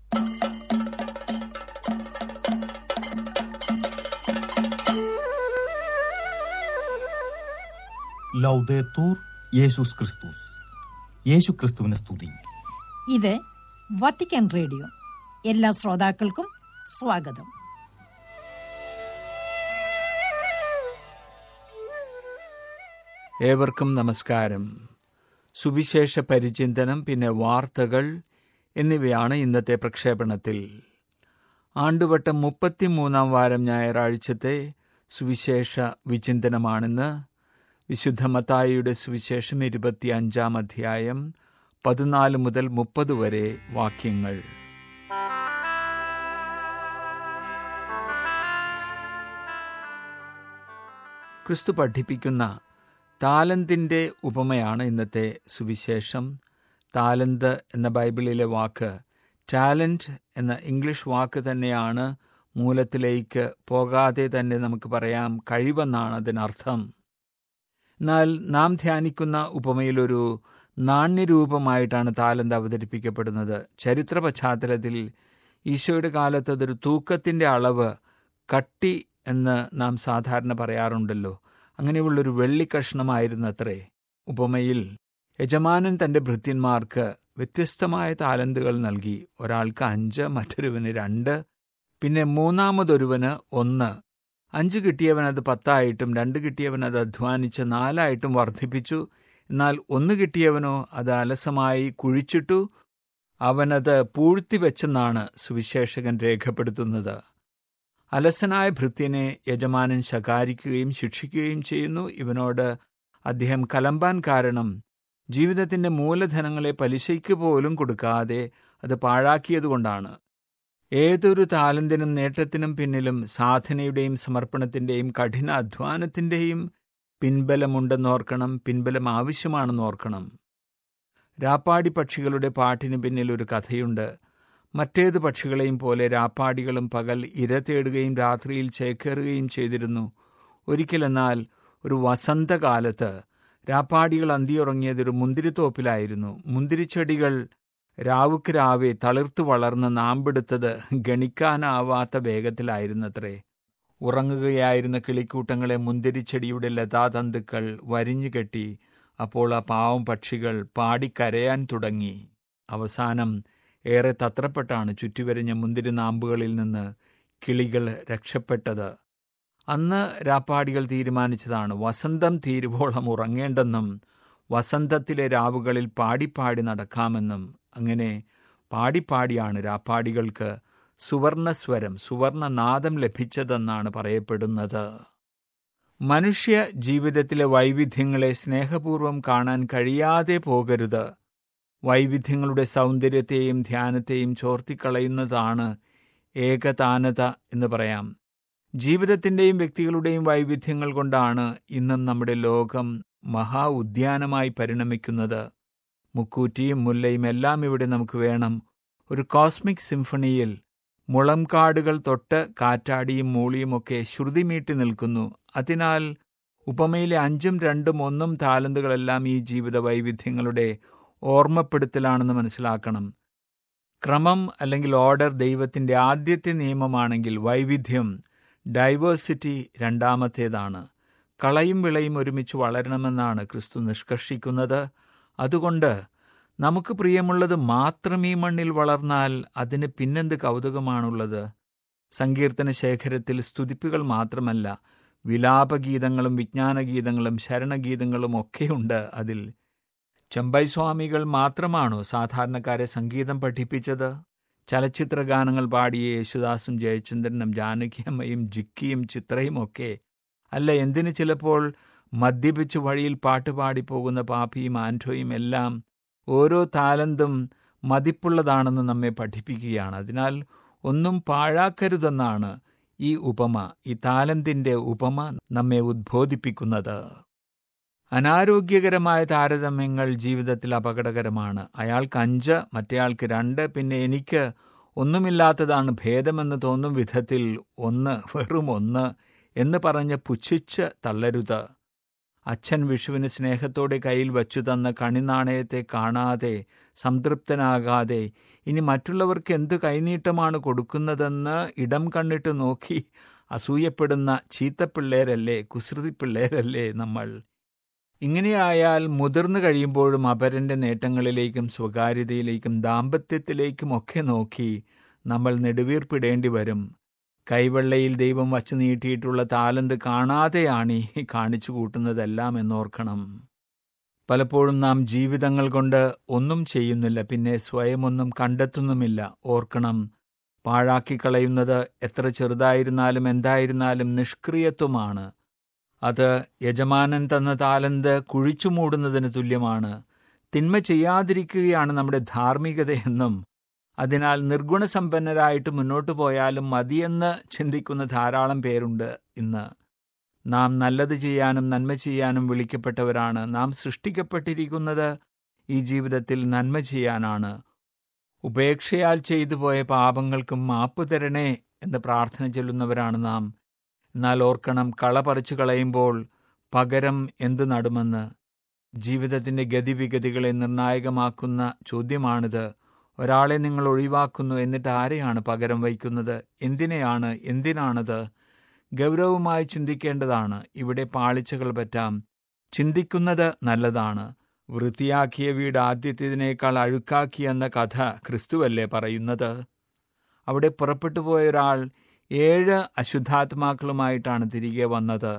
ലൗദേത്തൂർ യേശുസ് ക്രിസ്തുസ് യേശു ക്രിസ്തുവിനെ സ്തുതി ഇത് വത്തിക്കാൻ റേഡിയോ എല്ലാ ശ്രോതാക്കൾക്കും സ്വാഗതം ഏവർക്കും നമസ്കാരം സുവിശേഷ പരിചിന്തനം പിന്നെ വാർത്തകൾ എന്നിവയാണ് ഇന്നത്തെ പ്രക്ഷേപണത്തിൽ ആണ്ടുവട്ടം മുപ്പത്തിമൂന്നാം വാരം ഞായറാഴ്ചത്തെ സുവിശേഷ വിചിന്തനമാണിന്ന് വിശുദ്ധ മത്തായിയുടെ സുവിശേഷം ഇരുപത്തിയഞ്ചാം അധ്യായം പതിനാല് മുതൽ മുപ്പത് വരെ വാക്യങ്ങൾ ക്രിസ്തു പഠിപ്പിക്കുന്ന താലന്തിൻ്റെ ഉപമയാണ് ഇന്നത്തെ സുവിശേഷം താലന്ത് എന്ന ബൈബിളിലെ വാക്ക് ടാലൻറ്റ് എന്ന ഇംഗ്ലീഷ് വാക്ക് തന്നെയാണ് മൂലത്തിലേക്ക് പോകാതെ തന്നെ നമുക്ക് പറയാം കഴിവെന്നാണ് അതിനർത്ഥം എന്നാൽ നാം ധ്യാനിക്കുന്ന ഉപമയിലൊരു നാണ്യരൂപമായിട്ടാണ് താലന്ത് അവതരിപ്പിക്കപ്പെടുന്നത് ചരിത്ര പശ്ചാത്തലത്തിൽ ഈശോയുടെ കാലത്ത് അതൊരു തൂക്കത്തിൻ്റെ അളവ് കട്ടി എന്ന് നാം സാധാരണ പറയാറുണ്ടല്ലോ അങ്ങനെയുള്ളൊരു വെള്ളിക്കഷ്ണമായിരുന്നത്രേ ഉപമയിൽ യജമാനൻ തൻ്റെ ഭൃത്യന്മാർക്ക് വ്യത്യസ്തമായ താലന്തുകൾ നൽകി ഒരാൾക്ക് അഞ്ച് മറ്റൊരുവന് രണ്ട് പിന്നെ മൂന്നാമതൊരുവന് ഒന്ന് അഞ്ച് കിട്ടിയവൻ അത് പത്തായിട്ടും രണ്ട് കിട്ടിയവൻ അത് അധ്വാനിച്ച് നാലായിട്ടും വർദ്ധിപ്പിച്ചു എന്നാൽ ഒന്ന് കിട്ടിയവനോ അത് അലസമായി കുഴിച്ചിട്ടു അവനത് പൂഴ്ത്തിവെച്ചെന്നാണ് സുവിശേഷകൻ രേഖപ്പെടുത്തുന്നത് അലസനായ ഭൃത്യനെ യജമാനൻ ശകാരിക്കുകയും ശിക്ഷിക്കുകയും ചെയ്യുന്നു ഇവനോട് അദ്ദേഹം കലമ്പാൻ കാരണം ജീവിതത്തിന്റെ മൂലധനങ്ങളെ പലിശയ്ക്ക് പോലും കൊടുക്കാതെ അത് പാഴാക്കിയതുകൊണ്ടാണ് ഏതൊരു താലന്തിനും നേട്ടത്തിനും പിന്നിലും സാധനയുടെയും സമർപ്പണത്തിന്റെയും കഠിന അധ്വാനത്തിന്റെയും പിൻബലമുണ്ടെന്നോർക്കണം പിൻബലം ആവശ്യമാണെന്നോർക്കണം രാപ്പാടി പക്ഷികളുടെ പാട്ടിന് പിന്നിൽ ഒരു കഥയുണ്ട് മറ്റേത് പക്ഷികളെയും പോലെ രാപ്പാടികളും പകൽ ഇര തേടുകയും രാത്രിയിൽ ചേക്കേറുകയും ചെയ്തിരുന്നു ഒരിക്കലെന്നാൽ ഒരു വസന്തകാലത്ത് രാപ്പാടികൾ അന്തിയുറങ്ങിയതൊരു മുന്തിരിത്തോപ്പിലായിരുന്നു മുന്തിരിച്ചെടികൾ രാവുക്ക് രാവെ തളിർത്തു വളർന്ന് നാമ്പെടുത്തത് ഗണിക്കാനാവാത്ത വേഗത്തിലായിരുന്നത്രേ ഉറങ്ങുകയായിരുന്ന കിളിക്കൂട്ടങ്ങളെ മുന്തിരിച്ചെടിയുടെ ലതാതന്തുക്കൾ വരിഞ്ഞുകെട്ടി അപ്പോൾ ആ പാവം പക്ഷികൾ പാടിക്കരയാൻ തുടങ്ങി അവസാനം ഏറെ തത്രപ്പെട്ടാണ് ചുറ്റിവരിഞ്ഞ മുന്തിരി നാമ്പുകളിൽ നിന്ന് കിളികൾ രക്ഷപ്പെട്ടത് അന്ന് രാപ്പാടികൾ തീരുമാനിച്ചതാണ് വസന്തം തീരുവോളം ഉറങ്ങേണ്ടെന്നും വസന്തത്തിലെ രാവുകളിൽ പാടിപ്പാടി നടക്കാമെന്നും അങ്ങനെ പാടിപ്പാടിയാണ് രാപ്പാടികൾക്ക് സുവർണസ്വരം സുവർണനാദം ലഭിച്ചതെന്നാണ് പറയപ്പെടുന്നത് മനുഷ്യ ജീവിതത്തിലെ വൈവിധ്യങ്ങളെ സ്നേഹപൂർവ്വം കാണാൻ കഴിയാതെ പോകരുത് വൈവിധ്യങ്ങളുടെ സൗന്ദര്യത്തെയും ധ്യാനത്തെയും ചോർത്തിക്കളയുന്നതാണ് ഏകതാനത എന്ന് പറയാം ജീവിതത്തിൻ്റെയും വ്യക്തികളുടെയും വൈവിധ്യങ്ങൾ കൊണ്ടാണ് ഇന്നും നമ്മുടെ ലോകം മഹാ ഉദ്യാനമായി പരിണമിക്കുന്നത് മുക്കൂറ്റിയും മുല്ലയും എല്ലാം ഇവിടെ നമുക്ക് വേണം ഒരു കോസ്മിക് സിംഫണിയിൽ മുളംകാടുകൾ തൊട്ട് കാറ്റാടിയും മൂളിയുമൊക്കെ ശ്രുതിമീട്ടി നിൽക്കുന്നു അതിനാൽ ഉപമയിലെ അഞ്ചും രണ്ടും ഒന്നും താലന്തുകളെല്ലാം ഈ ജീവിത വൈവിധ്യങ്ങളുടെ ഓർമ്മപ്പെടുത്തലാണെന്ന് മനസ്സിലാക്കണം ക്രമം അല്ലെങ്കിൽ ഓർഡർ ദൈവത്തിൻ്റെ ആദ്യത്തെ നിയമമാണെങ്കിൽ വൈവിധ്യം ഡൈവേഴ്സിറ്റി രണ്ടാമത്തേതാണ് കളയും വിളയും ഒരുമിച്ച് വളരണമെന്നാണ് ക്രിസ്തു നിഷ്കർഷിക്കുന്നത് അതുകൊണ്ട് നമുക്ക് പ്രിയമുള്ളത് മാത്രം ഈ മണ്ണിൽ വളർന്നാൽ അതിന് പിന്നെന്ത് കൗതുകമാണുള്ളത് സങ്കീർത്തന ശേഖരത്തിൽ സ്തുതിപ്പുകൾ മാത്രമല്ല വിലാപഗീതങ്ങളും വിജ്ഞാനഗീതങ്ങളും ശരണഗീതങ്ങളും ഒക്കെയുണ്ട് അതിൽ ചെമ്പൈ സ്വാമികൾ മാത്രമാണോ സാധാരണക്കാരെ സംഗീതം പഠിപ്പിച്ചത് ചലച്ചിത്ര ഗാനങ്ങൾ പാടിയ യേശുദാസും ജയചന്ദ്രനും ജാനകിയമ്മയും ജിക്കിയും ചിത്രയും ഒക്കെ അല്ല എന്തിന് ചിലപ്പോൾ മദ്യപിച്ച് വഴിയിൽ പാട്ടുപാടി പോകുന്ന പാപ്പിയും ആൻറ്റോയും എല്ലാം ഓരോ താലന്തും മതിപ്പുള്ളതാണെന്ന് നമ്മെ പഠിപ്പിക്കുകയാണ് അതിനാൽ ഒന്നും പാഴാക്കരുതെന്നാണ് ഈ ഉപമ ഈ താലന്തിൻ്റെ ഉപമ നമ്മെ ഉദ്ബോധിപ്പിക്കുന്നത് അനാരോഗ്യകരമായ താരതമ്യങ്ങൾ ജീവിതത്തിൽ അപകടകരമാണ് അയാൾക്ക് അഞ്ച് മറ്റേയാൾക്ക് രണ്ട് പിന്നെ എനിക്ക് ഒന്നുമില്ലാത്തതാണ് ഭേദമെന്ന് തോന്നും വിധത്തിൽ ഒന്ന് വെറും ഒന്ന് എന്ന് പറഞ്ഞ് പുച്ഛിച്ച് തള്ളരുത് അച്ഛൻ വിഷുവിന് സ്നേഹത്തോടെ കയ്യിൽ വച്ചു തന്ന കണിനാണയത്തെ കാണാതെ സംതൃപ്തനാകാതെ ഇനി മറ്റുള്ളവർക്ക് എന്ത് കൈനീട്ടമാണ് കൊടുക്കുന്നതെന്ന് ഇടം കണ്ണിട്ട് നോക്കി അസൂയപ്പെടുന്ന ചീത്തപ്പിള്ളേരല്ലേ കുസൃതി പിള്ളേരല്ലേ നമ്മൾ ഇങ്ങനെയായാൽ മുതിർന്നു കഴിയുമ്പോഴും അപരന്റെ നേട്ടങ്ങളിലേക്കും സ്വകാര്യതയിലേക്കും ദാമ്പത്യത്തിലേക്കും ഒക്കെ നോക്കി നമ്മൾ നെടുവീർപ്പിടേണ്ടി വരും കൈവെള്ളയിൽ ദൈവം വച്ചു നീട്ടിയിട്ടുള്ള താലന്ത് കാണാതെയാണ് ഈ കാണിച്ചു കൂട്ടുന്നതെല്ലാം എന്നോർക്കണം പലപ്പോഴും നാം ജീവിതങ്ങൾ കൊണ്ട് ഒന്നും ചെയ്യുന്നില്ല പിന്നെ സ്വയം ഒന്നും കണ്ടെത്തുന്നുമില്ല ഓർക്കണം പാഴാക്കിക്കളയുന്നത് എത്ര ചെറുതായിരുന്നാലും എന്തായിരുന്നാലും നിഷ്ക്രിയത്വമാണ് അത് യജമാനൻ തന്ന താലന്ത് കുഴിച്ചു മൂടുന്നതിന് തുല്യമാണ് തിന്മ ചെയ്യാതിരിക്കുകയാണ് നമ്മുടെ ധാർമ്മികതയെന്നും അതിനാൽ നിർഗുണസമ്പന്നരായിട്ട് മുന്നോട്ടു പോയാലും മതിയെന്ന് ചിന്തിക്കുന്ന ധാരാളം പേരുണ്ട് ഇന്ന് നാം നല്ലത് ചെയ്യാനും നന്മ ചെയ്യാനും വിളിക്കപ്പെട്ടവരാണ് നാം സൃഷ്ടിക്കപ്പെട്ടിരിക്കുന്നത് ഈ ജീവിതത്തിൽ നന്മ ചെയ്യാനാണ് ഉപേക്ഷയാൽ ചെയ്തു പോയ പാപങ്ങൾക്കും മാപ്പ് തരണേ എന്ന് പ്രാർത്ഥന ചൊല്ലുന്നവരാണ് നാം എന്നാൽ ഓർക്കണം കള പറിച്ചു കളയുമ്പോൾ പകരം എന്തു നടുമെന്ന് ജീവിതത്തിന്റെ ഗതിവിഗതികളെ നിർണായകമാക്കുന്ന ചോദ്യമാണിത് ഒരാളെ നിങ്ങൾ ഒഴിവാക്കുന്നു എന്നിട്ട് ആരെയാണ് പകരം വയ്ക്കുന്നത് എന്തിനെയാണ് എന്തിനാണത് ഗൗരവമായി ചിന്തിക്കേണ്ടതാണ് ഇവിടെ പാളിച്ചകൾ പറ്റാം ചിന്തിക്കുന്നത് നല്ലതാണ് വൃത്തിയാക്കിയ വീട് ആദ്യത്തേതിനേക്കാൾ അഴുക്കാക്കിയെന്ന കഥ ക്രിസ്തുവല്ലേ പറയുന്നത് അവിടെ പുറപ്പെട്ടു പോയ ഒരാൾ ഏഴ് അശുദ്ധാത്മാക്കളുമായിട്ടാണ് തിരികെ വന്നത്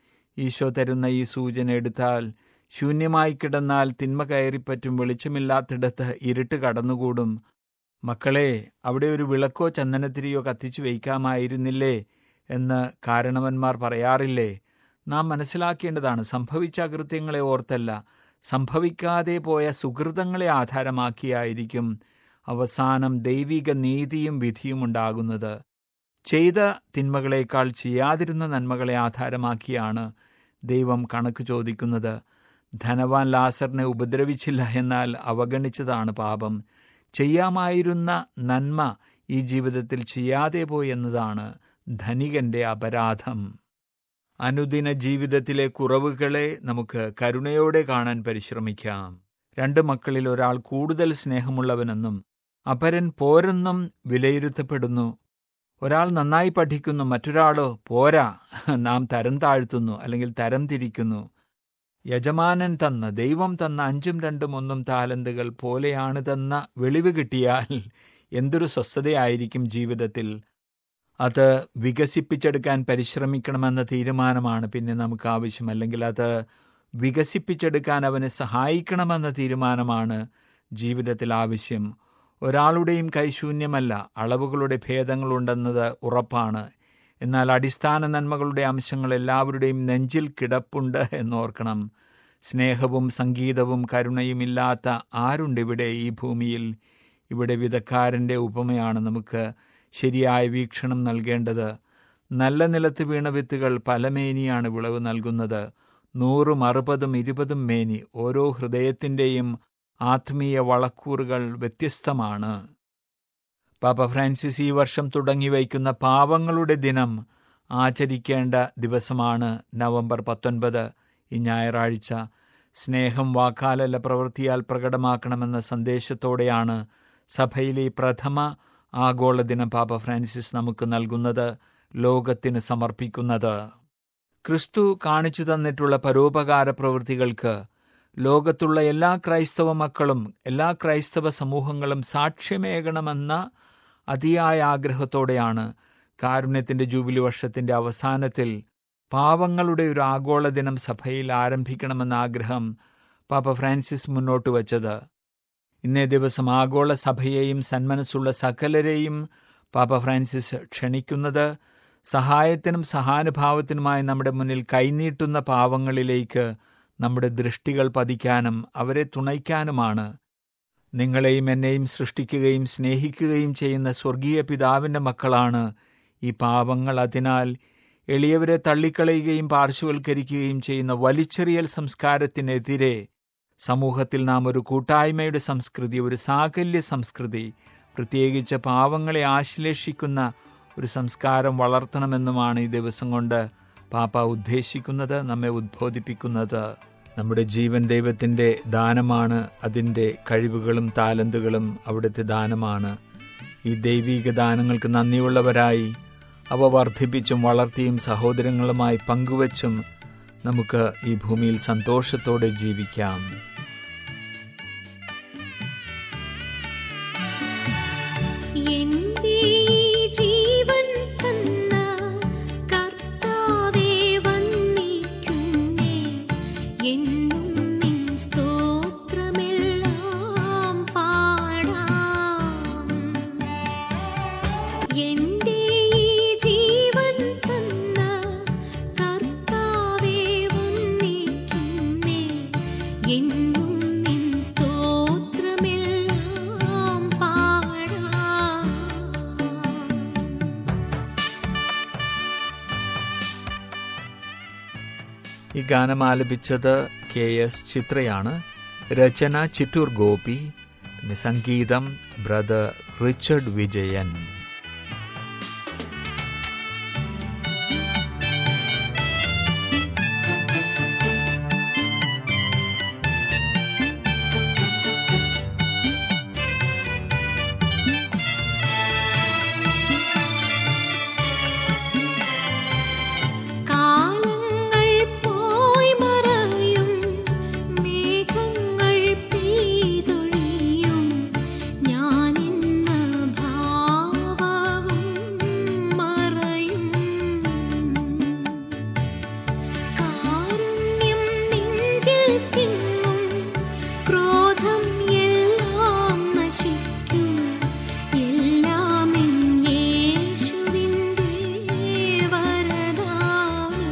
ഈശോ തരുന്ന ഈ സൂചന എടുത്താൽ ശൂന്യമായി കിടന്നാൽ തിന്മ കയറിപ്പറ്റും വെളിച്ചമില്ലാത്തിടത്ത് ഇരുട്ട് കടന്നുകൂടും മക്കളെ അവിടെ ഒരു വിളക്കോ ചന്ദനത്തിരിയോ കത്തിച്ചു വയ്ക്കാമായിരുന്നില്ലേ എന്ന് കാരണവന്മാർ പറയാറില്ലേ നാം മനസ്സിലാക്കേണ്ടതാണ് സംഭവിച്ച അകൃത്യങ്ങളെ ഓർത്തല്ല സംഭവിക്കാതെ പോയ സുഹൃതങ്ങളെ ആധാരമാക്കിയായിരിക്കും അവസാനം ദൈവിക നീതിയും വിധിയും ഉണ്ടാകുന്നത് ചെയ്ത തിന്മകളേക്കാൾ ചെയ്യാതിരുന്ന നന്മകളെ ആധാരമാക്കിയാണ് ദൈവം കണക്ക് ചോദിക്കുന്നത് ധനവാൻ ലാസറിനെ ഉപദ്രവിച്ചില്ല എന്നാൽ അവഗണിച്ചതാണ് പാപം ചെയ്യാമായിരുന്ന നന്മ ഈ ജീവിതത്തിൽ ചെയ്യാതെ പോയി എന്നതാണ് ധനികന്റെ അപരാധം അനുദിന ജീവിതത്തിലെ കുറവുകളെ നമുക്ക് കരുണയോടെ കാണാൻ പരിശ്രമിക്കാം രണ്ട് മക്കളിൽ ഒരാൾ കൂടുതൽ സ്നേഹമുള്ളവനെന്നും അപരൻ പോരെന്നും വിലയിരുത്തപ്പെടുന്നു ഒരാൾ നന്നായി പഠിക്കുന്നു മറ്റൊരാളോ പോരാ നാം തരം താഴ്ത്തുന്നു അല്ലെങ്കിൽ തരം തിരിക്കുന്നു യജമാനൻ തന്ന ദൈവം തന്ന അഞ്ചും രണ്ടും ഒന്നും താലന്തുകൾ പോലെയാണ് തന്ന വെളിവ് കിട്ടിയാൽ എന്തൊരു സ്വസ്ഥതയായിരിക്കും ജീവിതത്തിൽ അത് വികസിപ്പിച്ചെടുക്കാൻ പരിശ്രമിക്കണമെന്ന തീരുമാനമാണ് പിന്നെ നമുക്ക് ആവശ്യം അല്ലെങ്കിൽ അത് വികസിപ്പിച്ചെടുക്കാൻ അവനെ സഹായിക്കണമെന്ന തീരുമാനമാണ് ജീവിതത്തിൽ ആവശ്യം ഒരാളുടെയും കൈശൂന്യമല്ല അളവുകളുടെ ഭേദങ്ങളുണ്ടെന്നത് ഉറപ്പാണ് എന്നാൽ അടിസ്ഥാന നന്മകളുടെ അംശങ്ങൾ എല്ലാവരുടെയും നെഞ്ചിൽ കിടപ്പുണ്ട് എന്നോർക്കണം സ്നേഹവും സംഗീതവും കരുണയും ഇല്ലാത്ത ആരുണ്ടിവിടെ ഈ ഭൂമിയിൽ ഇവിടെ വിധക്കാരൻ്റെ ഉപമയാണ് നമുക്ക് ശരിയായ വീക്ഷണം നൽകേണ്ടത് നല്ല നിലത്ത് വീണ വിത്തുകൾ പല മേനിയാണ് വിളവ് നൽകുന്നത് നൂറും അറുപതും ഇരുപതും മേനി ഓരോ ഹൃദയത്തിൻ്റെയും ആത്മീയ വളക്കൂറുകൾ വ്യത്യസ്തമാണ് പാപ്പ ഫ്രാൻസിസ് ഈ വർഷം തുടങ്ങി വയ്ക്കുന്ന പാവങ്ങളുടെ ദിനം ആചരിക്കേണ്ട ദിവസമാണ് നവംബർ പത്തൊൻപത് ഈ ഞായറാഴ്ച സ്നേഹം വാക്കാലല്ല പ്രവൃത്തിയാൽ പ്രകടമാക്കണമെന്ന സന്ദേശത്തോടെയാണ് സഭയിലെ പ്രഥമ ആഗോള ദിനം പാപ്പ ഫ്രാൻസിസ് നമുക്ക് നൽകുന്നത് ലോകത്തിന് സമർപ്പിക്കുന്നത് ക്രിസ്തു കാണിച്ചു തന്നിട്ടുള്ള പരോപകാര പ്രവൃത്തികൾക്ക് ലോകത്തുള്ള എല്ലാ ക്രൈസ്തവ മക്കളും എല്ലാ ക്രൈസ്തവ സമൂഹങ്ങളും സാക്ഷ്യമേകണമെന്ന അതിയായ ആഗ്രഹത്തോടെയാണ് കാരുണ്യത്തിന്റെ ജൂബിലി വർഷത്തിന്റെ അവസാനത്തിൽ പാവങ്ങളുടെ ഒരു ആഗോള ദിനം സഭയിൽ ആരംഭിക്കണമെന്ന ആഗ്രഹം പാപ്പ ഫ്രാൻസിസ് മുന്നോട്ട് വച്ചത് ഇന്നേ ദിവസം ആഗോള സഭയെയും സന്മനസ്സുള്ള സകലരെയും പാപ്പ ഫ്രാൻസിസ് ക്ഷണിക്കുന്നത് സഹായത്തിനും സഹാനുഭാവത്തിനുമായി നമ്മുടെ മുന്നിൽ കൈനീട്ടുന്ന പാവങ്ങളിലേക്ക് നമ്മുടെ ദൃഷ്ടികൾ പതിക്കാനും അവരെ തുണയ്ക്കാനുമാണ് നിങ്ങളെയും എന്നെയും സൃഷ്ടിക്കുകയും സ്നേഹിക്കുകയും ചെയ്യുന്ന സ്വർഗീയ പിതാവിൻ്റെ മക്കളാണ് ഈ പാവങ്ങൾ അതിനാൽ എളിയവരെ തള്ളിക്കളയുകയും പാർശ്വവൽക്കരിക്കുകയും ചെയ്യുന്ന വലിച്ചെറിയൽ സംസ്കാരത്തിനെതിരെ സമൂഹത്തിൽ നാം ഒരു കൂട്ടായ്മയുടെ സംസ്കൃതി ഒരു സാകല്യ സംസ്കൃതി പ്രത്യേകിച്ച് പാവങ്ങളെ ആശ്ലേഷിക്കുന്ന ഒരു സംസ്കാരം വളർത്തണമെന്നുമാണ് ഈ ദിവസം കൊണ്ട് പാപ്പ ഉദ്ദേശിക്കുന്നത് നമ്മെ ഉദ്ബോധിപ്പിക്കുന്നത് നമ്മുടെ ജീവൻ ദൈവത്തിൻ്റെ ദാനമാണ് അതിൻ്റെ കഴിവുകളും താലന്തുകളും അവിടുത്തെ ദാനമാണ് ഈ ദൈവീക ദാനങ്ങൾക്ക് നന്ദിയുള്ളവരായി അവ വർദ്ധിപ്പിച്ചും വളർത്തിയും സഹോദരങ്ങളുമായി പങ്കുവച്ചും നമുക്ക് ഈ ഭൂമിയിൽ സന്തോഷത്തോടെ ജീവിക്കാം എന്റെ ജീവൻ തന്ന കർത്താവേ വന്ദിക്കുന്നേ എന്നും നിൻ സ്തോത്രമെല്ലാം പാടാം എന്റെ ജീവൻ തന്ന കർത്താവേ വന്ദിക്കുന്നേ എന്നും നിൻ സ്തോത്രമെല്ലാം പാടാം ഈ ഗാനം ആലപിച്ചത് കെ എസ് ചിത്രയാണ് രചന ചിറ്റൂർ ഗോപി പിന്നെ സംഗീതം ബ്രദർ റിച്ചർഡ് വിജയൻ കാലങ്ങൾ പോയി മറയും മേഘങ്ങൾ പെയ്തൊഴിയും ഞാനിന്ന ഭാവവും മറയും കാരുണ്യം നെഞ്ചിൽ തിങ്ങും ക്രോധം എല്ലാം നശിക്കും എല്ലാം എൻ യേശുവിൻ്റെ വരദാനം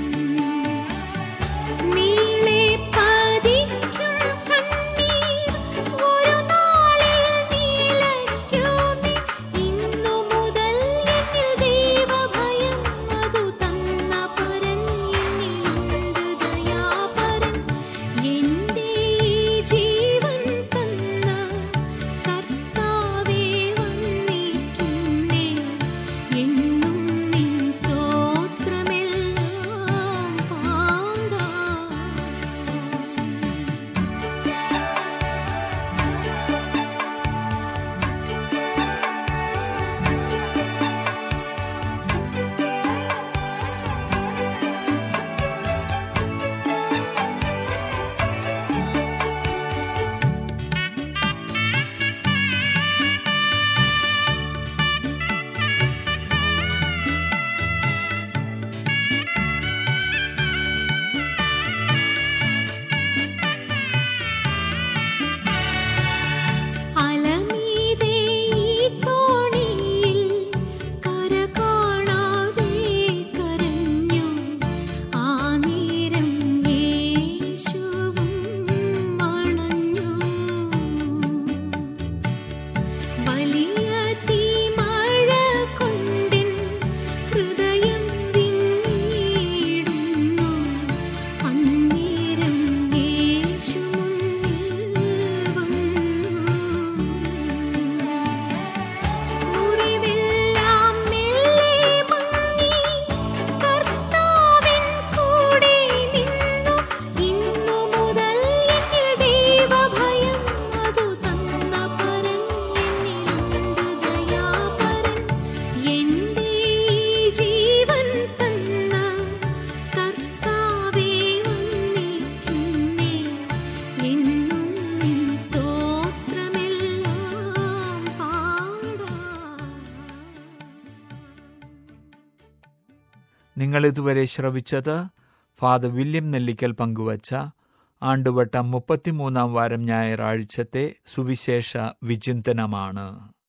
നീളെ പതിക്കും കണ്ണീർ ഒരു നാളിൽ നീലയ്ക്കുമേ ഇന്നു മുതൽ എന്നിൽ ദൈവഭയം അതു തന്ന പരൻ എന്നിലുണ്ട് ദയാപരൻ എന്റെ ഈ ജീവൻ തന്ന കർത്താവേ വന്ദിക്കുന്നേ എന്നും നിൻ സ്തോത്രമെല്ലാം പാടാം അലമീതേ ഈ തോണിയിൽ കര കാണാതെ കരഞ്ഞു ആ നേരം യേശുവും മണഞ്ഞു വലിയ തീമഴ കൊണ്ടിൻ ഹൃദയം വിങ്ങിടുന്നു അന്നേരം യേശു മുന്നിൽ വന്നു മുറിവെല്ലാം മെല്ലെ മങ്ങി കർത്താവിൻ കൂടെ നിന്നു ഇന്നു മുതൽ എന്നിൽ ദൈവഭയം അതു തന്ന പരൻ എന്നിലുണ്ട് ദയാപരൻ എന്റെ ഈ ജീവൻ തന്ന കർത്താവേ വന്ദിക്കുന്നേ എന്നും നിൻ സ്തോത്രമെല്ലാം പാടാം നിങ്ങൾ ഇതുവരെ ശ്രവിച്ചത് ഫാദർ വില്യം നെല്ലിക്കൽ പങ്കുവച്ച ആണ്ടുവട്ടം മുപ്പത്തിമൂന്നാം വാരം ഞായറാഴ്ചത്തെ സുവിശേഷ വിചിന്തനമാണ്